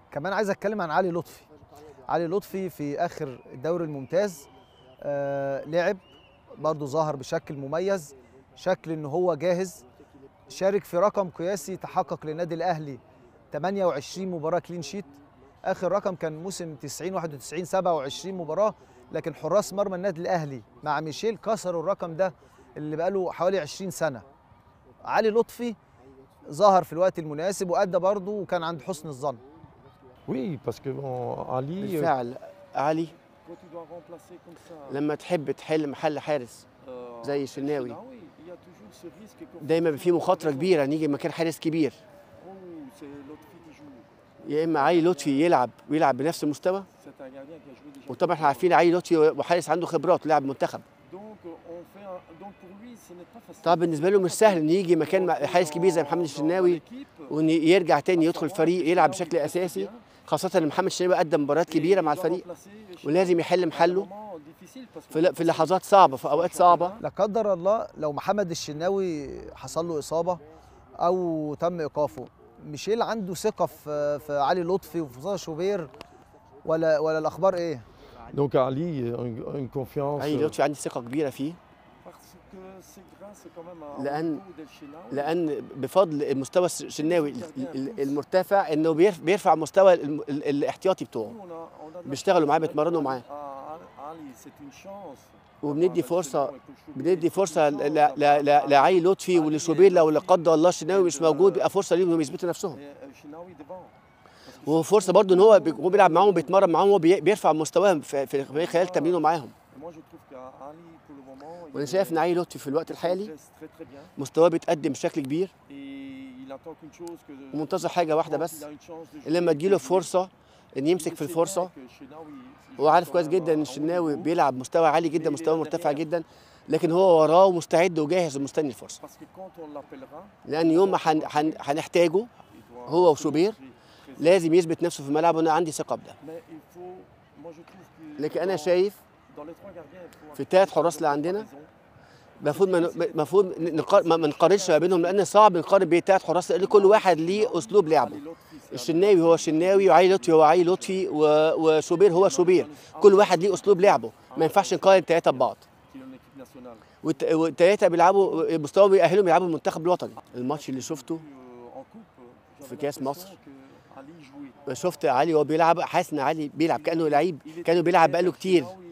كمان عايز اتكلم عن علي لطفي علي لطفي في اخر الدوري الممتاز آه لعب برضه ظهر بشكل مميز شكل ان هو جاهز شارك في رقم قياسي تحقق للنادي الاهلي 28 مباراه كلين شيت اخر رقم كان موسم 90 91 27 مباراه لكن حراس مرمى النادي الاهلي مع ميشيل كسروا الرقم ده اللي بقاله حوالي 20 سنه علي لطفي ظهر في الوقت المناسب وادى برضه وكان عند حسن الظن Oui, parce que bon, Ali, euh, بالفعل علي لما تحب تحل محل حارس زي الشناوي دايما في مخاطره كبيره نيجي مكان حارس كبير يا اما علي لطفي يلعب ويلعب بنفس المستوى وطبعا احنا عارفين علي لطفي وحارس عنده خبرات لاعب منتخب طبعا بالنسبه له مش سهل ان يجي مكان مع- حارس كبير زي محمد الشناوي وان يرجع تاني يدخل الفريق يلعب بشكل اساسي خاصه ان محمد الشناوي قدم مباريات كبيره مع الفريق ولازم يحل محله في ل- في لحظات صعبه في اوقات صعبه لا قدر الله لو محمد الشناوي حصل له اصابه او تم ايقافه ميشيل عنده ثقه في في علي لطفي وفي مصطفى شوبير ولا ولا الاخبار ايه donc Ali, euh, une, une confiance. علي euh, لطفي عندي ثقه كبيره فيه لأن- لان بفضل المستوى الشناوي ال- ال- المرتفع انه بيرف- بيرفع مستوى الم- ال- الاحتياطي بتوعه بيشتغلوا معاه بيتمرنوا معاه وبندي فرصه بندي فرصه ل- ل- ل- ل- لعلي لطفي ولشوبير لو لا قدر الله الشناوي مش موجود بيبقى فرصه ليهم انهم يثبتوا نفسهم وفرصه برضه ان هو بي- هو بيلعب معاهم بيتمرن معاهم هو بي- بيرفع مستواهم في في خلال تمرينه معاهم وانا شايف ان علي لطفي في الوقت الحالي مستواه بيتقدم بشكل كبير ومنتظر حاجه واحده بس لما تجيله فرصه ان يمسك في الفرصه هو عارف كويس جدا ان الشناوي بيلعب مستوى عالي جدا مستوى مرتفع جدا لكن هو وراه ومستعد وجاهز ومستني الفرصه لان يوم ما هن- هن- هنحتاجه هو وشوبير لازم يثبت نفسه في الملعب وانا عندي ثقه بده لكن انا شايف في الثلاث حراس اللي عندنا المفروض ما ن- المفروض نقار- ما ما نقارنش ما بينهم لان صعب نقارن بين ثلاث حراس لان كل واحد ليه اسلوب لعبه الشناوي هو الشناوي وعلي لطفي هو علي لطفي و- وشوبير هو شوبير كل واحد ليه اسلوب لعبه ما ينفعش نقارن ثلاثه ببعض والت- والتلاته بيلعبوا مستواهم بيأهلهم يلعبوا المنتخب الوطني الماتش اللي شفته في كاس مصر شفت علي وهو بيلعب حاسس ان علي بيلعب كانه لعيب كانه بيلعب بقاله كتير